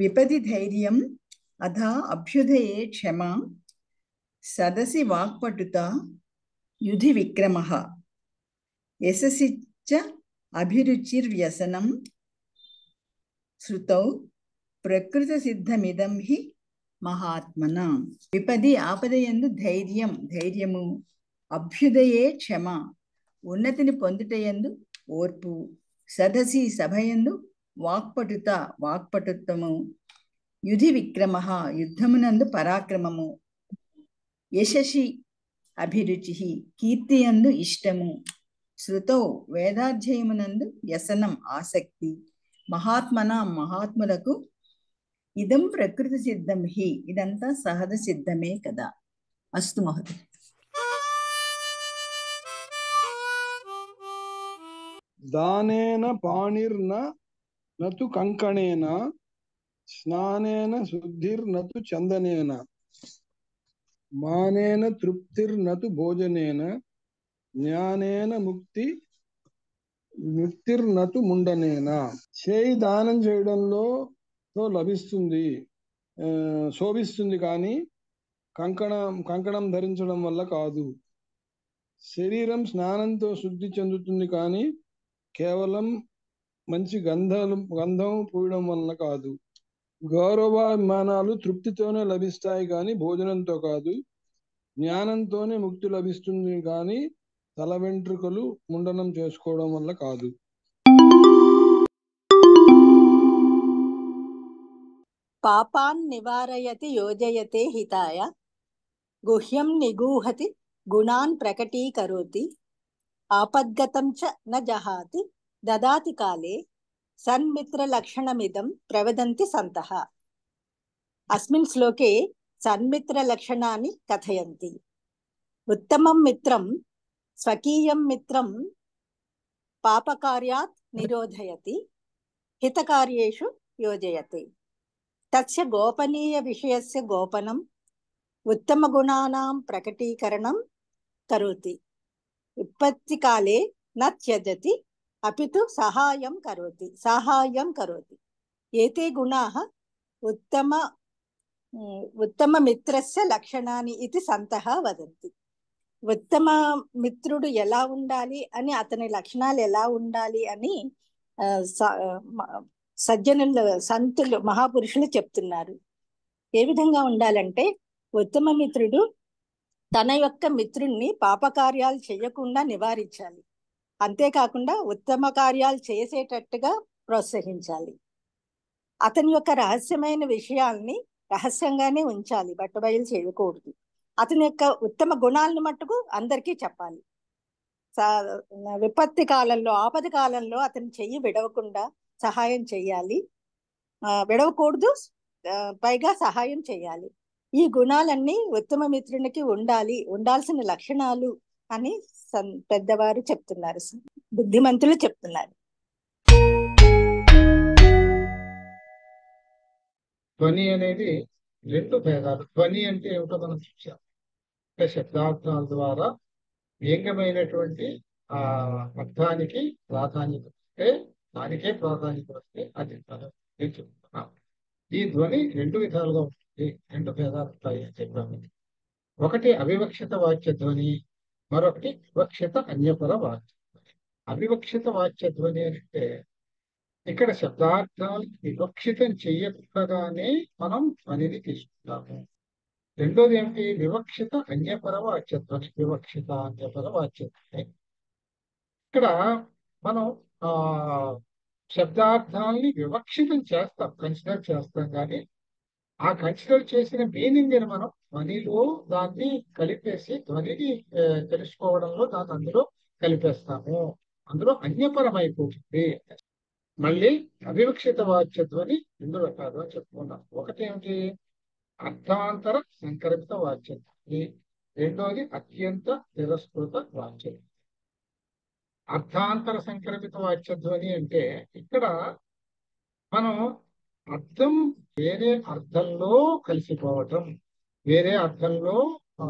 విపది ధైర్యం అథ అభ్యుదయే క్షమ సదసి వాక్పటుత యుధి విక్రమ యశసి చ అభిరుచిర్వ్యసనం శృతౌ ప్రకృత సిద్ధమిదం హి మహాత్మన విపది ఆపదయందు ధైర్యం ధైర్యము అభ్యుదయే క్షమ ఉన్నతిని పొందుటయందు ఓర్పు సదసి సభయందు వాక్పటుత వాక్పటుత్వము యుధి విక్రమ యుద్ధమునందు పరాక్రమము యశసి అభిరుచి కీర్తియందు ఇష్టము శృతౌ వేదాధ్యయమునందు వ్యసనం ఆసక్తి మహాత్మన మహాత్ములకు ఇదం ప్రకృతి సిద్ధం హి ఇదంతా సహజ సిద్ధమే కదా అస్తు మహోదయ దానేన పాణిర్న నతు కంకణేన స్నానేన శుద్ధిర్నతు చందనేన మానేన తృప్తిర్నతు భోజనేన జ్ఞానేన ముక్తి ముక్తిర్నతు ముండనేన చేయి దానం చేయడంలో తో లభిస్తుంది ఆ, శోభిస్తుంది కానీ కంకణం కంకణం ధరించడం వల్ల కాదు శరీరం స్నానంతో శుద్ధి చెందుతుంది కానీ కేవలం మంచి గంధాలు గంధం పూయడం వలన కాదు గౌరవాభిమానాలు తృప్తితోనే లభిస్తాయి కానీ భోజనంతో కాదు జ్ఞానంతోనే ముక్తి లభిస్తుంది కానీ తల వెంట్రుకలు ముండనం చేసుకోవడం వల్ల కాదు పాపాన్ నివారయతి యోజయతే హితాయ గుహ్యం నిగూహతి గుణాన్ ప్రకటీకరోతి ఆపద్గతం చ న జహాతి దదాతి కాలే సన్మిత్రలక్షణమిదం ప్రవదంతి సంతః అస్మిన్ శ్లోకే సన్మిత్రలక్షణాన్ని కథయంతి ఉత్తమం మిత్రం స్వకీయం మిత్రం పాపకార్యాత్ నిరోధయతి హితకార్యేషు యోజయతి తస్య గోపనీయ విషయస్య గోపనం ఉత్తమ గుణానాం ప్రకటీకరణం కరోతి విపత్తి కాలే న త్యజతి అపితు సహాయం కరోతి సహాయం కరోతి ఏతే గుణాः ఉత్తమ ఉత్తమ మిత్రస్య లక్షణాన్ని ఇది సంతః వదంతి ఉత్తమ మిత్రుడు ఎలా ఉండాలి అని అతని లక్షణాలు ఎలా ఉండాలి అని ఆ, స- మ- సజ్జనులు సంతులు మహాపురుషులు చెప్తున్నారు ఏ విధంగా ఉండాలంటే ఉత్తమ మిత్రుడు తన యొక్క మిత్రుణ్ణి పాపకార్యాలు చేయకుండా నివారించాలి అంతేకాకుండా ఉత్తమ కార్యాలు చేసేటట్టుగా ప్రోత్సహించాలి అతని యొక్క రహస్యమైన విషయాల్ని రహస్యంగానే ఉంచాలి బట్టబయలు చేయకూడదు అతని యొక్క ఉత్తమ గుణాలను మట్టుకు అందరికీ చెప్పాలి సా- విపత్తి కాలంలో ఆపద కాలంలో అతని చెయ్యి విడవకుండా సహాయం చేయాలి ఆ, విడవకూడదు ఆ, పైగా సహాయం చేయాలి ఈ గుణాలన్నీ ఉత్తమ మిత్రునికి ఉండాలి ఉండాల్సిన లక్షణాలు అని సన్- పెద్దవారు చెప్తున్నారు బుద్ధిమంతులు చెప్తున్నారు ధ్వని అనేది రెండు భేదాలు ధ్వని అంటే ఏమిటో మనం చూసాం అంటే శబ్దార్థాల ద్వారా వ్యంగ్యమైనటువంటి ఆ అర్థానికి ప్రాధాన్యత వస్తే దానికే ప్రాధాన్యత వస్తే అది ధ్వని అని చెప్తున్నాం ఈ ధ్వని రెండు విధాలుగా ఉంటుంది రెండు భేదాలు ఉంటాయి అని చెప్పాము ఒకటి అవివక్షిత వాచ్య ధ్వని మరొకటి వివక్షిత అన్యపర వాచ్య ధ్వని అవివక్షిత వాచ్య ధ్వని అంటే ఇక్కడ శబ్దార్థాలు వివక్షితం చెయ్యకుండానే మనం ధ్వనిని తీసుకుంటాము రెండోది ఏమిటి వివక్షిత అన్యపర వాచ్యత్వం వివక్షిత అన్యపర వాచ్యత్వం ఇక్కడ మనం ఆ శబ్దార్థాలని వివక్షితం చేస్తాం కన్సిడర్ చేస్తాం కానీ ఆ కన్సిడర్ చేసిన మీనింగ్ ని మనం ధ్వనిలో దాన్ని కలిపేసి ధ్వనిని ఆ, తెలుసుకోవడంలో దాన్ని అందులో కలిపేస్తాము అందులో అన్యపరమైపోతుంది మళ్ళీ అవివక్షిత వాచ్య ధ్వని రెండు రకాలు అని చెప్పుకున్నాం ఒకటి ఏమిటి అర్థాంతర సంకల్పిత వాచ్య ధ్వని రెండోది అత్యంత తిరస్కృత వాచ్య ధ్వని. అర్థాంతర సంకల్పిత వాచ్య ధ్వని అంటే ఇక్కడ మనం అర్థం వేరే అర్థంలో కలిసిపోవటం వేరే అర్థంలో ఆ,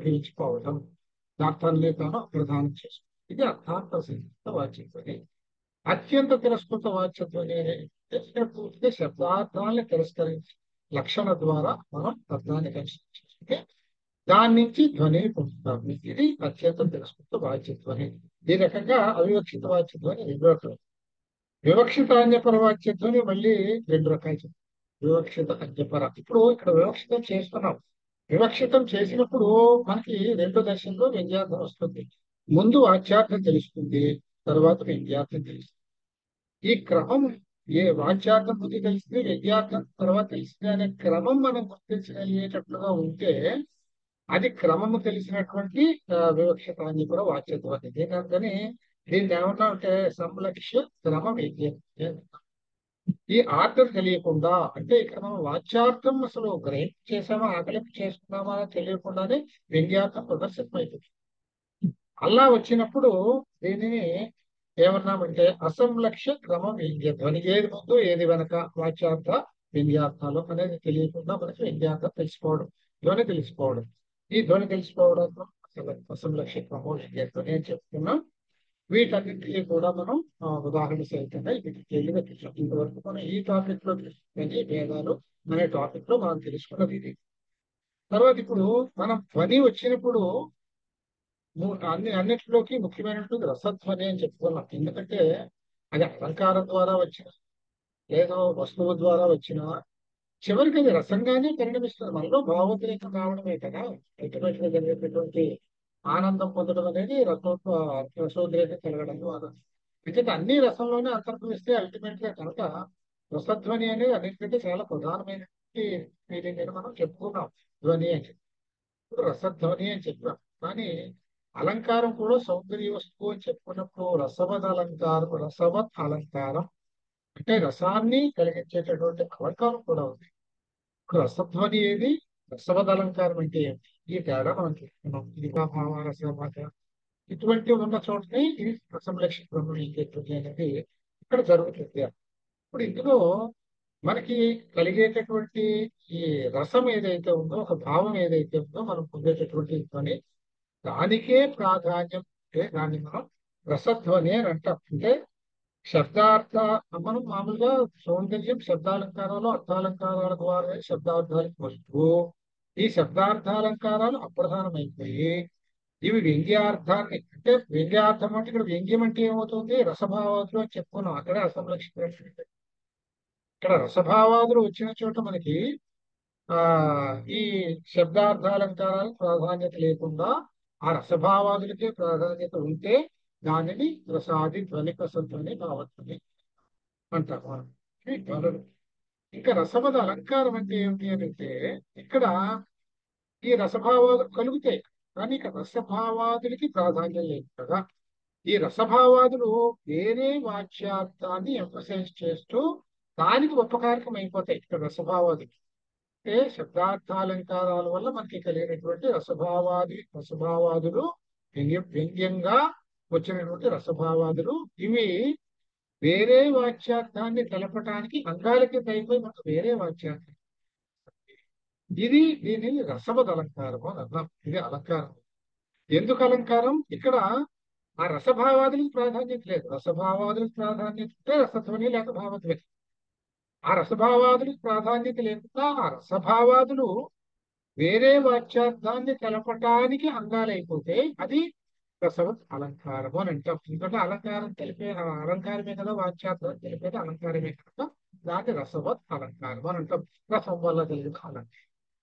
అంతర్భవించిపోవటం అర్థాన్ని తాను ప్రధానం చేసుకుంది ఇది అర్థాంతర సంకల్పిత వాచ్య ధ్వని అత్యంత తిరస్కృత వాచ్యధ్వని అనేది ఇక్కడ పూర్తిగా శబ్దార్థాలని తిరస్కరించి లక్షణ ద్వారా మనం అర్థాన్ని కనిపించుకుంటే దాని నుంచి ధ్వనిని పొందుతాము ఇది అత్యంత తిరస్కృత వాచ్యధ్వని ఈ రకంగా అవివక్షిత వాచ్యధ్వని రెండు రకాలు వివక్షిత అన్యపర వాచ్యధ్వని మళ్ళీ రెండు రకాలు వివక్షిత అన్యపర ఇప్పుడు ఇక్కడ వివక్షితం చేస్తున్నాం వివక్షితం చేసినప్పుడు మనకి రెండు దశల్లో వ్యంగ్యార్థం వస్తుంది ముందు వాచ్యార్థం తెలుస్తుంది తర్వాత వ్యంగ్యార్థం తెలుస్తుంది ఈ క్రమం ఏ వాచ్యార్థం ముందు తెలిసింది వ్యంగ్యార్థం తర్వాత తెలిసింది అనే క్రమం మనం గుర్తించగలిగేటట్లుగా ఉంటే అది క్రమము తెలిసినటువంటి వివక్షత అని కూడా వాచ్యత్వం దీని అందుకని దీన్ని ఏమన్నా అంటే సంలక్ష్య క్రమ వ్యంగ్యం ఈ ఆర్డర్ తెలియకుండా అంటే ఇక్కడ మనం వాచ్యార్థం అసలు గ్రహింపు చేసామా ఆకలింపు చేసుకున్నామా అని తెలియకుండానే వ్యంగ్యార్థం ప్రదర్శితమైపోతుంది అలా వచ్చినప్పుడు దీనిని ఏమన్నామంటే అసంలక్ష్య క్రమ వ్యంగ్య ధ్వని ఏది ముందు ఏది వెనక వాచ్యార్థ వ్యంగ్యార్థాలు అనేది తెలియకుండా మనకి వ్యంగ్యార్థం తెలుసుకోవడం ధ్వని తెలుసుకోవడం ఈ ధ్వని తెలుసుకోవడం అసలు అసంలక్ష్య క్రమం వ్యంగ్య ధ్వని అని చెప్తున్నాం వీటన్నిటికీ కూడా మనం ఉదాహరణ సహితంగా వీటికి తెలివిగా చూసాం ఇంతవరకు మనం ఈ టాపిక్ లో తీసుకుని భేదాలు అనే టాపిక్ లో మనం తెలుసుకున్నది ఇది తర్వాత ఇప్పుడు మనం ధ్వని వచ్చినప్పుడు అన్ని అన్నిటిలోకి ముఖ్యమైనటువంటి రసధ్వని అని చెప్పుకున్నాం ఎందుకంటే అది అలంకారం ద్వారా వచ్చిన లేదా వస్తువు ద్వారా వచ్చిన చివరికి అది రసంగానే పరిణమిస్తుంది మనలో భావోద్రేకం రావడమే కదా అల్టిమేట్ గా జరిగేటటువంటి ఆనందం పొందడం అనేది రసోత్వ రసోద్రేకం కలగడం ద్వారా అయితే అన్ని రసంలోనే అంతర్భవిస్తే అల్టిమేట్ గా కనుక రసధ్వని అనేది అన్నిటికంటే చాలా ప్రధానమైనటువంటి ఫీలింగ్ అని మనం చెప్పుకున్నాం ధ్వని అని ఇప్పుడు రసధ్వని అని చెప్పాం కానీ అలంకారం కూడా సౌందర్య వస్తువు అని చెప్పుకున్నప్పుడు రసవద్ అలంకారం రసవత్ అలంకారం అంటే రసాన్ని కలిగించేటటువంటి అలంకారం కూడా ఉంది ఇప్పుడు రసధ్వని ఏది రసవద్ అలంకారం అంటే ఈ తేడా మనం చూస్తున్నాం ఇది భావ రసమాత ఇటువంటి ఉన్న చోటనే ఇది రసంలక్ష్య బ్రహ్మం ఇంకేటువంటి అనేది ఇక్కడ జరుగుతుంది ఇప్పుడు ఇందులో మనకి కలిగేటటువంటి ఈ రసం ఏదైతే ఉందో ఒక భావం ఏదైతే ఉందో మనం పొందేటటువంటి ధ్వని దానికే ప్రాధాన్యం అంటే దాన్ని మనం రసధ్వని అని అంటాం అంటే శబ్దార్థ మనం మామూలుగా సౌందర్యం శబ్దాలంకారాలు అర్థాలంకారాల ద్వారా శబ్దార్థాలకు వస్తూ ఈ శబ్దార్థాలంకారాలు అప్రధానమైపోయి ఇవి వ్యంగ్యార్థాన్ని అంటే వ్యంగ్యార్థం అంటే ఇక్కడ వ్యంగ్యం అంటే ఏమవుతుంది రసభావాదులు అని చెప్పుకున్నాం అక్కడే అసంలక్షణ ఇక్కడ రసభావాదులు వచ్చిన చోట మనకి ఆ ఈ శబ్దార్థాలంకారాలకు ప్రాధాన్యత లేకుండా ఆ రసభావాదులకే ప్రాధాన్యత ఉంటే దానిని రసాది ధ్వని రసధ్వని భావధ్వని అంటారు మనం ఈ ధ్వనులు ఇంకా రసపద అలంకారం అంటే ఏమిటి అని అంటే ఇక్కడ ఈ రసభావాదులు కలుగుతాయి కానీ ఇక రసభావాదులకి ప్రాధాన్యం లేదు కదా ఈ రసభావాదులు వేరే వాచ్యార్థాన్ని ఎంఫసైజ్ చేస్తూ దానికి ఉపకారకం అయిపోతాయి ఇక్కడ రసభావాదులు అంటే శబ్దార్థాలంకారాల వల్ల మనకి కలిగినటువంటి రసభావాది రసభావాదులు వ్యంగ్య వ్యంగ్యంగా వచ్చినటువంటి రసభావాదులు ఇవి వేరే వాచ్యార్థాన్ని తెలపటానికి అంగాలకి అయిపోయి మనకు వేరే వాచ్యార్థం ఇది దీనిని రసవద్ అలంకారం అని అర్థం ఇది అలంకారం ఎందుకు అలంకారం ఇక్కడ ఆ రసభావాదులకు ప్రాధాన్యత లేదు రసభావాదులకు ప్రాధాన్యత ఉంటే రసధ్వని లేక భావధ్వని ఆ రసభావాదులకు ప్రాధాన్యత లేకుండా ఆ రసభావాదులు వేరే వాచ్యార్థాన్ని తెలపటానికి అంగాలైపోతే అది రసవత్ అలంకారము అని అంటాం ఎందుకంటే అలంకారం తెలిపే అలంకారమే కదా వాచ్యార్థం తెలిపేది అలంకారమే కనుక దాన్ని రసవత్ అలంకారం అని అంటాం రసం వల్ల కలిగిన అలంకారం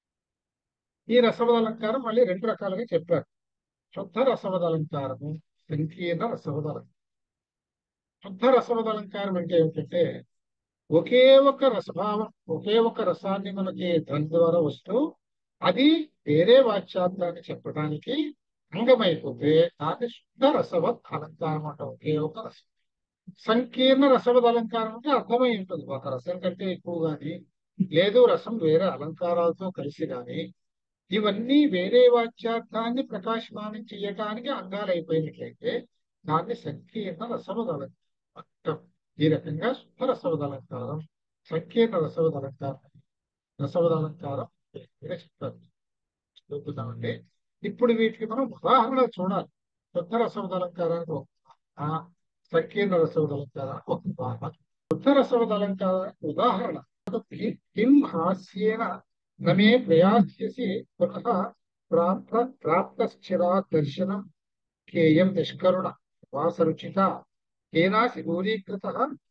ఈ రసవద్ అలంకారం మళ్ళీ రెండు రకాలుగా చెప్పారు శుద్ధ రసవద్ అలంకారము సంకీర్ణ రసవద్ అలంకారం శుద్ధ రసవద్ అలంకారం అంటే ఏమిటంటే ఒకే ఒక్క రసభావం ఒకే ఒక్క రసాన్ని మనకి ధ్వని ద్వారా వస్తూ అది వేరే వాచ్యార్థాన్ని చెప్పడానికి అంగమైపోతే దాన్ని శుద్ధ రసవత్ అలంకారం అంట ఒకే ఒక రసం సంకీర్ణ రసవద్ అలంకారం అంటే అర్థమై ఉంటుంది ఒక రసం కంటే ఎక్కువ గాని లేదు రసం వేరే అలంకారాలతో కలిసి గాని ఇవన్నీ వేరే వాచ్యార్థాన్ని ప్రకాశమానం చేయటానికి అంగాలు అయిపోయినట్లయితే దాన్ని సంకీర్ణ రసవద్ అలంకారం ఈ రకంగా శుద్ధ రసవద్ అలంకారం సంకీర్ణ రసవద్ అలంకారం రసవద్ అలంకారం చెప్తారు చదువుకుందామండి ఇప్పుడు వీటికి మనం ఉదాహరణ చూడాలి శుద్ధ రసవద్ అలంకారానికి సంకీర్ణ రసవద అలంకారం ఒక ఉదాహరణ శుద్ధ రసవద అలంకారం ఉదాహరణ కి- కిం హాస్యేన నమే ప్రయాస్యసి పునః ప్రాప్త ప్రాప్తశ్చిరా దర్శనం కేయం నిష్కరుణ వాసరుచిత కేనాసి దూరీకృత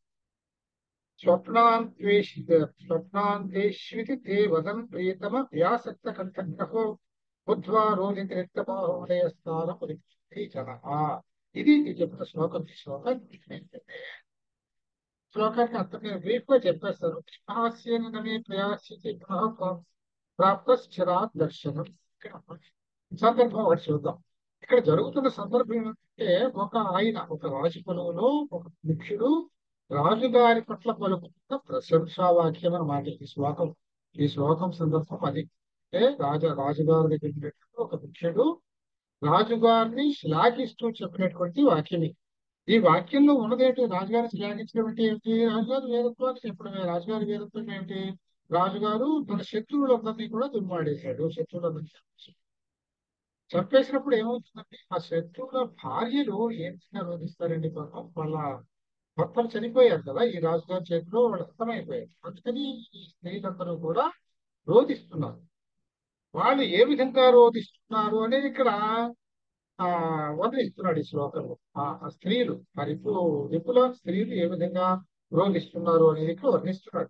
స్వప్నాంత్వేషి స్వప్నాంతేష్వితి తే వదన్ ప్రియతమ వ్యాసక్త కంఠగ్రహో బుద్ధ్వా రోదిత రిక్తబాహోదయస్థానం జన ఇది నేను చెప్పిన శ్లోకం ఈ శ్లోకానికి ఏంటంటే శ్లోకానికి అర్థం నేను బ్రీఫ్ గా చెప్పేస్తాను హాస్యేన నమే ప్రయాసితే పునః ప్రా- ప్రాప్తశ్చిరా దర్శనం ఇక్కడ సందర్భం ఒకటి చూద్దాం ఇక్కడ జరుగుతున్న సందర్భం ఏంటంటే ఒక ఆయన ఒక రాజు పొలంలో ఒక ముఖ్యుడు రాజుగారి పట్ల పలుకుతున్న ప్రశంసా వాక్యం అన్నమాట ఈ శ్లోకం ఈ శ్లోకం సందర్భం అది అంటే రాజా రాజుగారి దగ్గర ఉండేటువంటి ఒక ముఖ్యుడు రాజుగారిని శ్లాఘిస్తూ చెప్పినటువంటి వాక్యం ఇది. ఈ వాక్యంలో ఉన్నదేంటి రాజుగారిని శ్లాఘించడం అంటే ఏంటి రాజుగారి వీరత్వాన్ని చెప్పడమే రాజుగారి వీరత్వం ఏంటి రాజుగారు తన శత్రువులందరినీ కూడా దుమ్మాడేశాడు శత్రువులందరినీ చంపేశాడు. చంపేసినప్పుడు ఏమవుతుందండి ఆ శత్రువుల భార్యలు ఏం రోధిస్తారండి పాపం వాళ్ళ భర్తలు చనిపోయారు కదా ఈ రాజుగారి చేతిలో వాళ్ళు హతమైపోయారు అందుకని ఈ స్త్రీలందరూ కూడా రోధిస్తున్నారు వాళ్ళు ఏ విధంగా రోధిస్తున్నారు అనేది ఇక్కడ ఆ వర్ణిస్తున్నాడు ఈ శ్లోకంలో ఆ ఆ స్త్రీలు ఆ రిపు రిపుల స్త్రీలు ఏ విధంగా రోధిస్తున్నారు అనేది ఇక్కడ వర్ణిస్తున్నాడు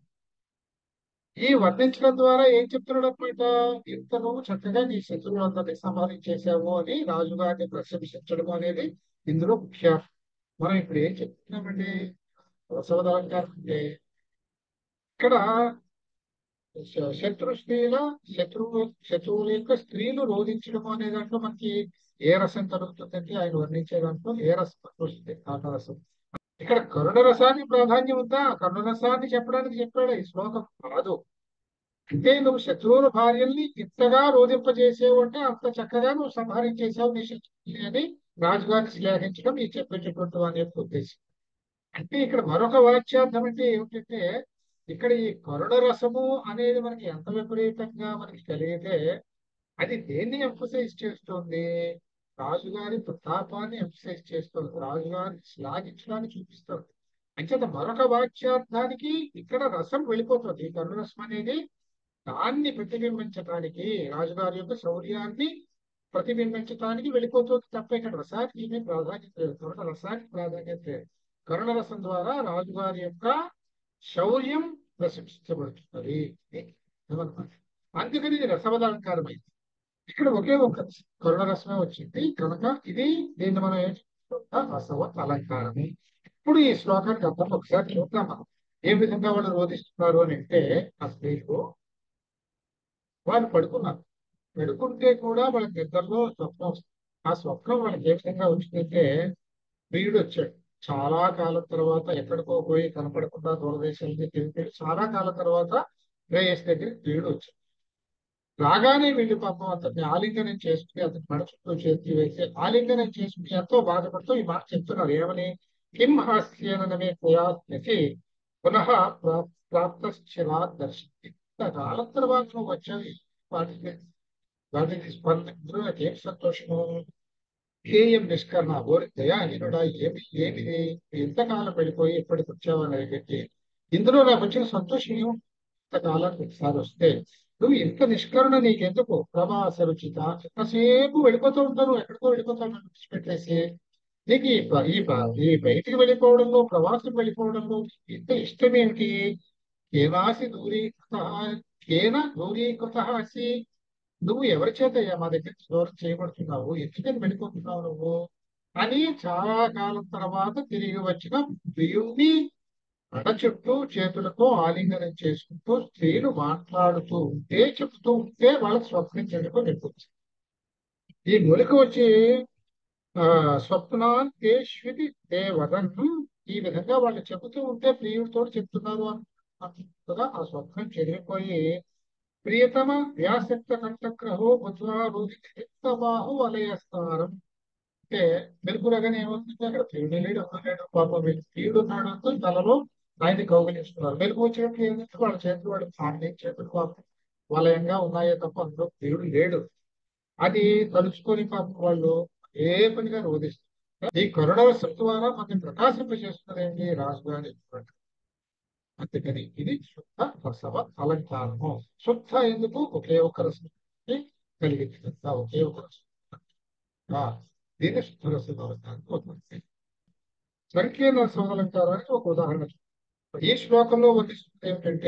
ఈ వర్ణించడం ద్వారా ఏం చెప్తున్నాడు అనమాట ఇంత నువ్వు చక్కగా నీ శత్రువులందరినీ సంహారించేశావు అని రాజుగారిని ప్రశంసించడం అనేది ఇందులో ముఖ్య మనం ఇప్పుడు ఏం చెప్తున్నామండి రసవదాలంకారం అంటే ఇక్కడ శ- శత్రు స్త్రీల శత్రువు శత్రువుల యొక్క స్త్రీలు రోధించడం అనే దాంట్లో మనకి ఏ రసం కలుగుతుందంటే ఆయన వర్ణించే దాంట్లో ఏ రసం వస్తుంది రసం ఇక్కడ కరుణ రసానికి ప్రాధాన్యం ఉందా కరుణ రసాన్ని చెప్పడానికి చెప్పాడు ఈ శ్లోకం కాదు అంటే నువ్వు శత్రువుల భార్యల్ని ఇంతగా రోధింపజేసేవు అంటే అంత చక్కగా నువ్వు సంహరించేసావు నీ శత్రువుని అని రాజుగారిని శ్లాఘించడం ఈ చెప్పేటటువంటి వారి యొక్క ఉద్దేశం అంటే ఇక్కడ మరొక వాచ్యార్థం అంటే ఏమిటంటే ఇక్కడ ఈ కరుణ రసము అనేది మనకి ఎంత విపరీతంగా మనకి కలిగితే అది దేన్ని ఎంఫసైజ్ చేస్తుంది రాజుగారి ప్రతాపాన్ని ఎంఫసైజ్ చేస్తుంది రాజుగారిని శ్లాఘించడానికి చూపిస్తుంది అంచేత మరొక వాక్యార్థానికి ఇక్కడ రసం వెళ్ళిపోతుంది ఈ కరుణ రసం అనేది దాన్ని ప్రతిబింబించడానికి రాజుగారి యొక్క శౌర్యాన్ని ప్రతిబింబించడానికి వెళ్ళిపోతుంది తప్ప ఇక్కడ రసానికి ఏమీ ప్రాధాన్యత లేదు కరుణ రసానికి ప్రాధాన్యత లేదు కరుణ రసం ద్వారా రాజుగారి యొక్క శౌర్యం ప్రశంసించబడుతున్నది ఏమన్నమాట అందుకని ఇది రసవదాలంకారం అయింది ఇక్కడ ఒకే ఒక కరుణ రసమే వచ్చింది కనుక ఇది దీన్ని మనం ఏం చెప్పుకుంటాం రసవ అలంకారము ఇప్పుడు ఈ శ్లోకానికి అర్థం ఒకసారి చూద్దాం మనం ఏ విధంగా వాళ్ళు రోధిస్తున్నారు అని అంటే ఆ స్త్రీలు వాళ్ళు పడుకున్నారు పడుకుంటే కూడా వాళ్ళకి నిద్రలో స్వప్నం వస్తుంది ఆ స్వప్నం వాళ్ళకి ఏ విధంగా వచ్చిందంటే ప్రియుడు వచ్చాడు చాలా కాలం తర్వాత ఎక్కడికో పోయి కనపడకుండా దూరదేశం నుంచి తిరిగి చాలా కాలం తర్వాత ప్రేయస్ దగ్గర ప్రియుడు వచ్చాడు రాగానే వీళ్ళు పాపం అతన్ని ఆలింగనం చేసుకుని అతని మెడ చుట్టూ చేతి వేసి ఆలింగనం చేసుకుని ఎంతో బాధపడుతూ ఈ మాట చెప్తున్నారు ఏమని కిం హాస్యేనమే ప్రయాసి పునః ప్రా- ప్రాప్తశ్చిరా దర్శించి కాలం తర్వాత నువ్వు వచ్చావి వాటికి వాటికి స్పందించడం నాకేం సంతోషము హేయం నిష్కరణ ఓరి దయాహీనుడా ఏమి ఏమిది ఎంతకాలం వెళ్ళిపోయి ఎప్పటికి వచ్చావని అడిగితే ఇందులో నాకు వచ్చిన సంతోషం ఏమి ఇంతకాలానికి ఒకసారి వస్తే నువ్వు ఇంత నిష్కరణ నీకెందుకు ప్రభాస రుచిత ఎంతసేపు వెళ్ళిపోతూ ఉంటారు ఎక్కడికో వెళ్ళిపోతావు నన్ను విడిచిపెట్టేసి నీకు ఈ ప- ఈ ప- ఈ బయటికి వెళ్ళిపోవడంలో ప్రవాసం వెళ్ళిపోవడంలో ఇంత ఇష్టం ఏమిటి కేనాసి దూరీకృత కేన దూరీకృత అసి నువ్వు ఎవరి చేత అయ్యా మా దగ్గర దూరం చేయబడుతున్నావు ఎందుకని వెళ్ళిపోతున్నావు నువ్వు అని చాలా కాలం తర్వాత తిరిగి వచ్చిన ప్రియుణ్ణి మెడ చుట్టూ చేతులతో ఆలింగనం చేసుకుంటూ స్త్రీలు మాట్లాడుతూ ఉంటే చెప్తూ ఉంటే వాళ్ళకి స్వప్నం చెడుకు వెళ్ళిపోతుంది ఈ మూలిక వచ్చి ఆ స్వప్నాంతేష్వితి దేవదన్ ఈ విధంగా వాళ్ళు చెబుతూ ఉంటే ప్రియుడితో చెప్తున్నారు అనుకుంటుగా ఆ స్వప్నం చెడిపోయి ప్రియతమ వ్యాసక్త కంఠగ్రహో బుద్ధ్వా బాహు వలయస్తారం అంటే మెరుపురగానే ఏమవుతుంది అక్కడ ప్రియుడు లేడు అక్కడ లేడు పాపం వీళ్ళు ప్రియుడు ఉన్నాడు అంటూ తలలో ఆయన్ని కౌగిలిస్తున్నారు మెరుపు వచ్చినప్పుడు ఏంటంటే వాళ్ళ చేతులు వాడు పాండి చేతులు పాపం వలయంగా ఉన్నాయో తప్ప అందులో ప్రియుడు లేడు అది తలుచుకొని పాపం వాళ్ళు ఏ పనిగా రోధిస్తారు ఈ కరుణవశం ద్వారా మనకి ప్రకాశింపజేస్తున్నది ఏంటి రాజధాని అందుకని ఇది శుద్ధ రసవ అలంకారము శుద్ధ ఎందుకు ఒకే ఒక రసం కలిగించింది ఒకే ఒక రసం ఆ, దీన్ని శుద్ధ రసవ అలంకారం అవుతుంది సంకీర్ణ రసవ అలంకారానికి ఒక ఉదాహరణ చూద్దాం. ఈ శ్లోకంలో వర్ణిస్తుంది ఏమిటంటే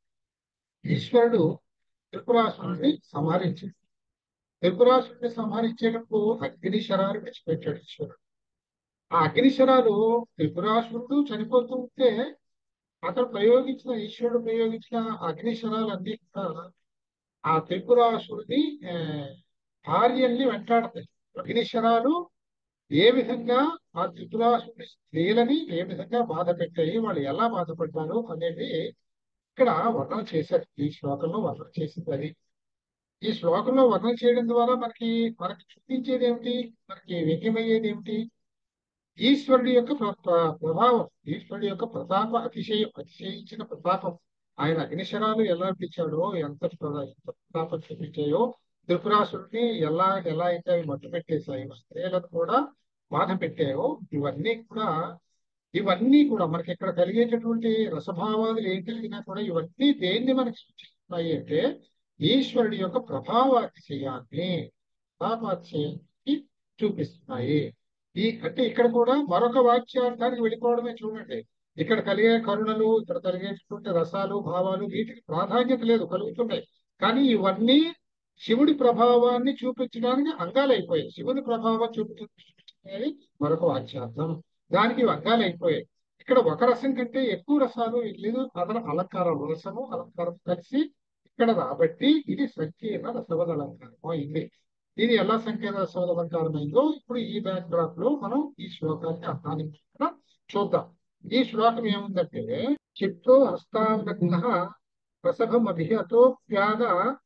ఈశ్వరుడు త్రిపురాసురుడిని సంహరించింది త్రిపురాసురుడిని సంహరించేటప్పుడు అగ్ని శరాలు విడిచిపెట్టాడు ఈశ్వరుడు ఆ అగ్ని శరాలు త్రిపురాసురుడు చనిపోతూ ఉంటే అతను ప్రయోగించిన ఈశ్వరుడు ప్రయోగించిన అగ్ని శరాలన్నీ కూడా ఆ త్రిపురాసురుడి ఆ, భార్యల్ని వెంటాడతాయి అగ్ని శరాలు ఏ విధంగా ఆ త్రిపురాసురుడి స్త్రీలని ఏ విధంగా బాధ పెట్టాయి వాళ్ళు ఎలా బాధపడ్డారు అనేది ఇక్కడ వర్ణన చేశారు ఈ శ్లోకంలో వర్ణన చేసింది అది ఈ శ్లోకంలో వర్ణన చేయడం ద్వారా మనకి మనకి చూపించేది ఏమిటి మనకి వ్యక్తమయ్యేది ఏమిటి ఈశ్వరుడి యొక్క ప్ర- ప్ర- ప్రభావం ఈశ్వరుడి యొక్క ప్రతాప అతిశయం అతిశయించిన ప్రతాపం ఆయన అగ్నిశరాలు ఎలా పిచ్చాడో ఎంత ప్ర- ఎంత ప్రతాపం చూపించాయో త్రిపురాసుడిని ఎలా ఎలా అయితే అవి మట్టు పెట్టేశాయో స్త్రీలను కూడా బాధ పెట్టాయో ఇవన్నీ కూడా ఇవన్నీ కూడా మనకి ఇక్కడ కలిగేటటువంటి రసభావాదులు ఏం కలిగినా కూడా ఇవన్నీ దేన్ని మనకి సూచిస్తున్నాయి అంటే ఈశ్వరుడి యొక్క ప్రభావాతిశయాన్ని ప్రతాపాతిశయాన్ని చూపిస్తున్నాయి ఈ అంటే ఇక్కడ కూడా మరొక వాక్యార్థానికి వెళ్ళిపోవడమే చూడండి ఇక్కడ కలిగే కరుణలు ఇక్కడ కలిగేటటువంటి రసాలు భావాలు వీటికి ప్రాధాన్యత లేదు కలుగుతున్నాయి కానీ ఇవన్నీ శివుడి ప్రభావాన్ని చూపించడానికి అంగాలు అయిపోయాయి శివుడి ప్రభావం చూపించడానికి మరొక వాక్యార్థం దానికి ఇవి అంగాలు అయిపోయాయి ఇక్కడ ఒక రసం కంటే ఎక్కువ రసాలు లేదు అదన అలంకారం రసము అలంకారం కలిసి ఇక్కడ రాబట్టి ఇది సంకీర్ణ రసవద అలంకారం అయింది ఇది ఎలా సంకీర్ణ రసవద అలంకారం అయిందో ఇప్పుడు ఈ బ్యాక్ డ్రాప్ లో మనం ఈ శ్లోకాన్ని అర్థాన్ని కూడా చూద్దాం ఈ శ్లోకం ఏముందంటే చిత్తో హస్తాంగ ప్రసభం అభిహతో ప్యాద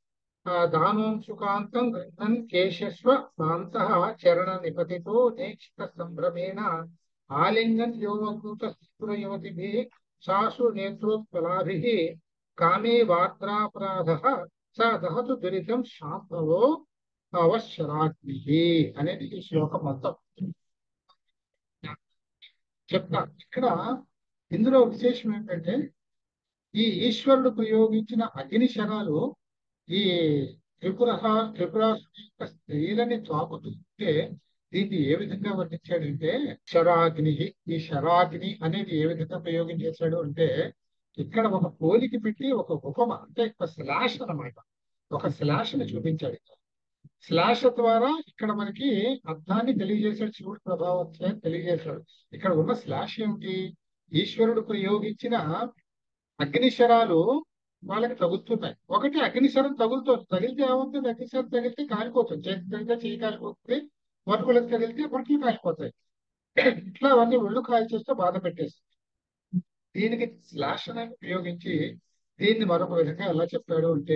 దానోంశుకాంతం గృహన్ కేశస్వ శాంత చరణ నిపతితో నేక్షిత సంభ్రమేణ ఆలింగన్ యోగకృత స్థిర యువతిభి సాసు నేత్రోత్పలాభి కామే వాత్రాపరాధ స దహతు దురితం శాంతలో అవశరాగ్ని అనేది ఈ శ్లోకం మొత్తం చెప్తా ఇక్కడ ఇందులో విశేషం ఏంటంటే ఈ ఈశ్వరుడు ప్రయోగించిన అగ్ని శరాలు ఈ త్రిపుర త్రిపుర యొక్క స్త్రీలని తాకుతుంటే దీన్ని ఏ విధంగా వర్ణించాడంటే శరాగ్ని ఈ శరాగ్ని అనేది ఏ విధంగా ప్రయోగం చేశాడు అంటే ఇక్కడ ఒక పోలికి పెట్టి ఒక ఉపమ అంటే ఒక స్లాష్ అన్నమాట ఒక స్లాష్ ని చూపించాడు స్లాష్ ద్వారా ఇక్కడ మనకి అర్థాన్ని తెలియజేశాడు శివుడి ప్రభావం తెలియజేశాడు ఇక్కడ ఉన్న స్లాష్ ఏమిటి ఈశ్వరుడు ప్రయోగించిన అగ్నిశరాలు వాళ్ళకి తగులుతున్నాయి ఒకటి అగ్నిశరం తగులుతుంది తగిలితే ఏమవుతుంది అగ్నిశరం తగిలితే కాలిపోతుంది చేతి తగిలితే చేయి కాలిపోతుంది మనుకులకు తగిలితే మనుకులు కాలిపోతాయి ఇట్లా అవన్నీ ఒళ్ళు కాల్ చేస్తే బాధ పెట్టేస్తుంది దీనికి స్లాష్ అనేది ఉపయోగించి దీన్ని మరొక విధంగా ఎలా చెప్పాడు అంటే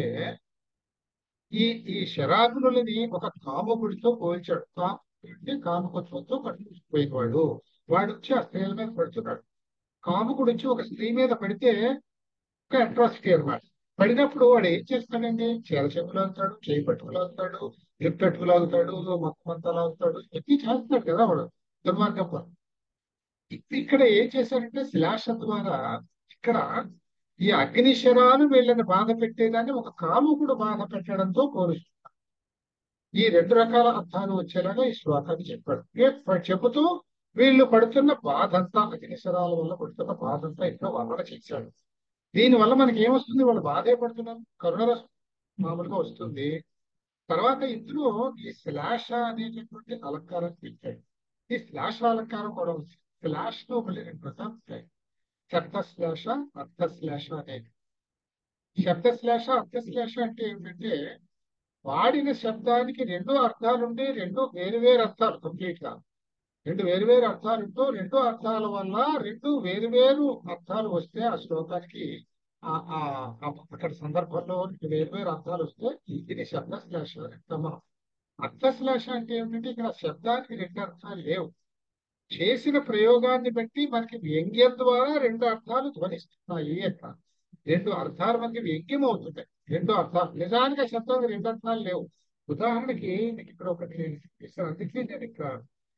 ఈ ఈ శరాకులని ఒక కామకుడితో పోల్చాడు కాముడు అంటే కామకత్వంతో పట్టుకుపోయినవాడు వాడు వచ్చి ఆ స్త్రీల మీద పడుతున్నాడు కాముకుడు వచ్చి ఒక స్త్రీ మీద పడితే ఒక అట్రాసిటీ అనమాట పడినప్పుడు వాడు ఏం చేస్తాడండి చీల చెప్పులు అవుతాడు చేయి పట్టుకులు అవుతాడు లిప్ పట్టుకులు అవుతాడు మొత్తం అంతా అవుతాడు ఎత్తి చేస్తాడు కదా వాడు దుర్మార్గం పని. ఇక్- ఇక్కడ ఏం చేశారంటే శిలాష ద్వారా ఇక్కడ ఈ అగ్నిశరాలు వీళ్ళని బాధ పెట్టేదాన్ని ఒక కాముకుడు బాధ పెట్టడంతో పోలుస్తున్నారు ఈ రెండు రకాల అర్థాలు వచ్చేలాగా ఈ శ్లోకాన్ని చెప్పాడు ఏ- చెబుతూ వీళ్ళు పడుతున్న బాధ అంతా అగ్నిశరాల వల్ల పడుతున్న బాధ అంతా ఇక్కడ వర్ణన చేశాడు దీని వల్ల మనకి ఏమొస్తుంది వాళ్ళు బాధే పడుతున్నారు కరుణరసం మామూలుగా వస్తుంది తర్వాత ఇందులో ఈ శ్లాష అనేటటువంటి అలంకారం పెట్టాడు ఈ శ్లాష అలంకారం కూడా ఉంది శ్లాష్ లో మళ్ళీ రెండు రకాలు ఉంటాయి శబ్ద శ్లాష అర్థ శ్లాష అనేది శబ్ద శ్లాష అర్థ శ్లాష అంటే ఏమిటంటే వాడిన శబ్దానికి రెండు అర్థాలు ఉండి రెండు వేరు వేరు అర్థాలు కంప్లీట్ గా రెండు వేరు వేరు అర్థాలు ఉంటూ రెండు అర్థాల వల్ల రెండు వేరు వేరు అర్థాలు వస్తే ఆ శ్లోకానికి ఆ ఆ ఆ అక్కడ సందర్భంలో వేరు వేరు అర్థాలు వస్తే ఇది శబ్ద శ్లాష అంటాం అర్థ శ్లాష అంటే ఏమిటంటే ఇక్కడ శబ్దానికి రెండు అర్థాలు లేవు చేసిన ప్రయోగాన్ని బట్టి మనకి వ్యంగ్యం ద్వారా రెండు అర్థాలు ధ్వనిస్తున్నాయి అక్కడ రెండు అర్థాలు మనకి వ్యంగ్యం అవుతున్నాయి రెండు అర్థాలు నిజానికి ఆ శబ్దానికి రెండు అర్థాలు లేవు ఉదాహరణకి మీకు ఇక్కడ ఒకటి ఇస్తాను అందుకే నేను ఇక్కడ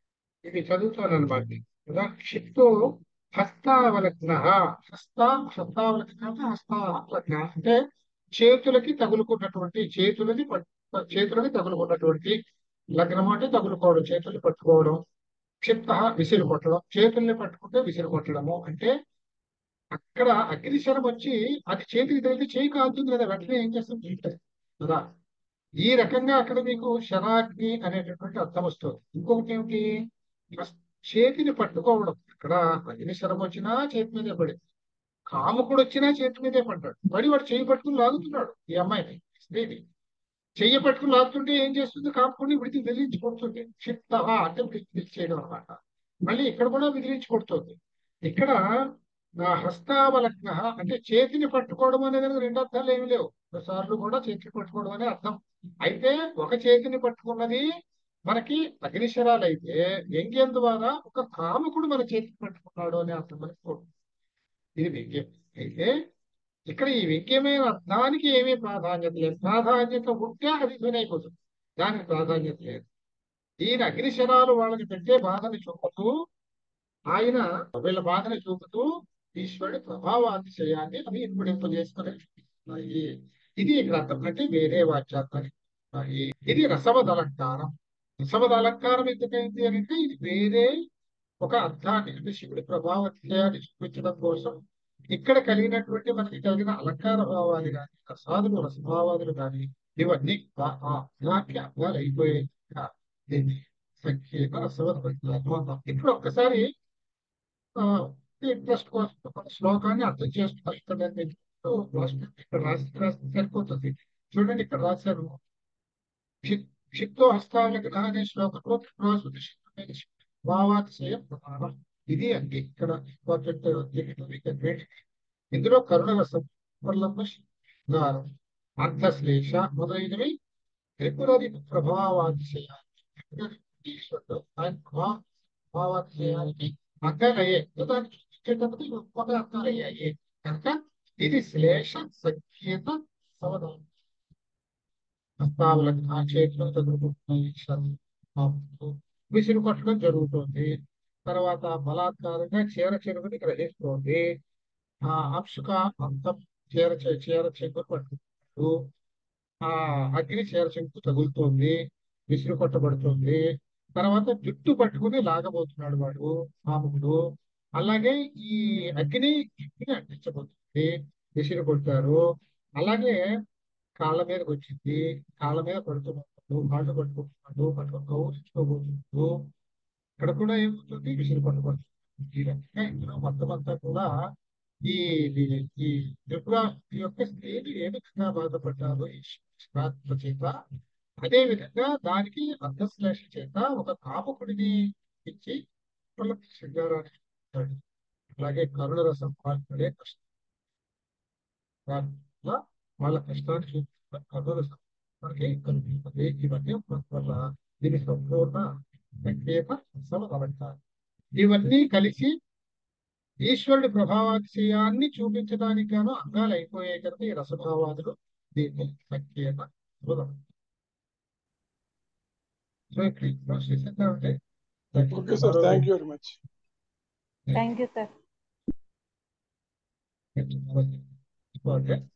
ఇది చదువుతాను అనమాట కదా క్షిప్తో హస్తావలగ్న హస్త హస్తావలగ్న అంటే హస్తావలగ్న అంటే చేతులకి తగులుకున్నటువంటి చేతులకి పట్టు చేతులకి తగులుకున్నటువంటి లగ్నం అంటే తగులుకోవడం చేతులు పట్టుకోవడం క్షిప్త విసిరి కొట్టడం చేతుల్ని పట్టుకుంటే విసిరి కొట్టడము అంటే అక్కడ అగ్నిశరం వచ్చి అది చేతికి తగిలితే చేయి కాలుతుంది కదా వెంటనే ఏం చేస్తుంది తీసేస్తుంది కదా ఈ రకంగా అక్కడ మీకు శరాగ్ని అనేటటువంటి అర్థం వస్తుంది ఇంకొకటి ఏమిటి ఫస్ట్ చేతిని పట్టుకోవడం ఇక్కడ అగ్నిశరం వచ్చినా చేతి మీదే పడింది కాముకుడు వచ్చినా చేతి మీదే పడ్డాడు పడి వాడు చేయి పట్టుకుని లాగుతున్నాడు ఈ అమ్మాయిని స్త్రీని చెయ్యి పట్టుకుని లాగుతుంటే ఏం చేస్తుంది కాముకుడిని విడిచి విదిలించి కొడుతుంది క్షిప్త అంటే విదిలించి చేయడం అనమాట మళ్ళీ ఇక్కడ కూడా విదిలించి కొడుతుంది ఇక్కడ నా హస్తావలగ్న అంటే చేతిని పట్టుకోవడం అనేది రెండు అర్థాలు ఏమి లేవు సార్లు కూడా చేతిని పట్టుకోవడం అనే అర్థం అయితే ఒక చేతిని పట్టుకున్నది మనకి అగ్నిశరాలు అయితే వ్యంగ్యం ద్వారా ఒక కాముకుడు మన చేతిని పట్టుకున్నాడు అనే అర్థం మనకి పోతుంది. ఇది వ్యంగ్యం అయితే ఇక్కడ ఈ వ్యంగ్యమైన అర్థానికి ఏమీ ప్రాధాన్యత లేదు ప్రాధాన్యత ఉంటే అది ధ్వనైపోతుంది దానికి ప్రాధాన్యత లేదు ఈయన అగ్నిశరాలు వాళ్ళకి పెట్టే బాధని చూపుతూ ఆయన వీళ్ళ బాధని చూపుతూ ఈశ్వరుడి ప్రభావాతిశయాన్ని అవి ఇన్పుడింపజేసుకుని చూపిస్తున్నాయి ఇది ఇక్కడ అర్థం అంటే వేరే వాచ్యార్థాలు ఉన్నాయి ఇది రసవద అలంకారం రసవద అలంకారం ఎందుకైంది అని అంటే ఇది వేరే ఒక అర్థాన్ని అంటే శివుడి ప్రభావాతిశయాన్ని చూపించడం కోసం ఇక్కడ కలిగినటువంటి మనకి కలిగిన అలంకార భావాలు కానీ రసాదులు రసభావాదులు కానీ ఇవన్నీ ఆ- ఆ అర్థానికి అర్థాలు అయిపోయాయి దీన్ని సంఖ్యేత రసవద అలంకారం. ఇప్పుడు ఒక్కసారి ఇంట్రెస్ట్ కోసం ఒక శ్లోకాన్ని అర్థం చేసుకుంటారు ఇక్కడ నేను మీకు రాసి- ఇక్కడ రాసి రాస్తే సరిపోతుంది చూడండి ఇక్కడ రాశారు క్షి- క్షిప్తో హస్తాలకు అనే శ్లోకంలో త్రిపురాసుడి శివుడైన శివుడి భావాతిశయ ప్రధానం ఇది అండి ఇక్కడ ఇంపార్టెంట్ ఇందులో కరుణరసం వర్లంబ శృంగారం అర్థశ్లేష మొదలైనవి త్రిపురది ప్రభావాతిశయాన్ని ఈశ్వరుడు ఆయన ప్రభా- ప్రభావాతిశయానికి అర్థాలయ్యే దానికి చూపించేటప్పుడు ఇవి ఒక అర్థాలయ్యాయి కనుక ఇది శ్లేష సంకేత సవధానం హస్తావలకు ఆ చేతిలో చదువుకుంటున్నాయి శరీరం విసిరు కొట్టడం జరుగుతుంది తర్వాత బలాత్కారంగా చీర చెరువుని గ్రహిస్తుంది ఆ అంశుక అంతం చీర చె- చీర చెంగును పట్టుకుంటాడు ఆ అగ్ని చీర చెంగు తగులుతుంది విసిరు కొట్టబడుతుంది తర్వాత జుట్టు పట్టుకుని లాగబోతున్నాడు వాడు మామూలు అలాగే ఈ అగ్ని అగ్ని అంటించబోతుంది విసిరు కొట్టారు అలాగే కాళ్ళ మీదకి వచ్చింది కాళ్ళ మీద పడుతున్నాడు కాళ్ళు పట్టుకుంటున్నాడు పట్టుకొని కౌరించుకోబోతున్నాడు ఇక్కడ కూడా ఏమవుతుంది విసిరు పట్టుకుంటుంది ఈ రకంగా ఇందులో మొత్తం అంతా కూడా ఈ ఈ- ఈ త్రిపుర యొక్క స్త్రీలు ఏ విధంగా బాధపడ్డారు ఈ శ్రాద్ధ చేత అదే విధంగా దానికి అర్థశ్లేష చేత ఒక కాముకుడిని ఇచ్చి వాళ్ళకి శృంగారాన్ని ఇస్తాడు. అలాగే కరుణ రసం పాల్పడే కష్టం వల్ల వాళ్ళ కష్టాన్ని చూపిస్తున్న కరుణ రసం మనకి కనిపిస్తుంది ఇవన్నీ ఉండడం వల్ల దీని సంపూర్ణ సంకేత సమలంటారు ఇవన్నీ కలిసి ఈశ్వరుడి ప్రభావాతిశయాన్ని చూపించడానికి గాను అంగాలు అయిపోయాయి కనుక ఈ రసభావాదులు దీన్ని సంకేత సమలం సో ఇక్కడ ఇప్పుడు చేసేద్దాం అంటే okay sir thank you very much thank you sir okay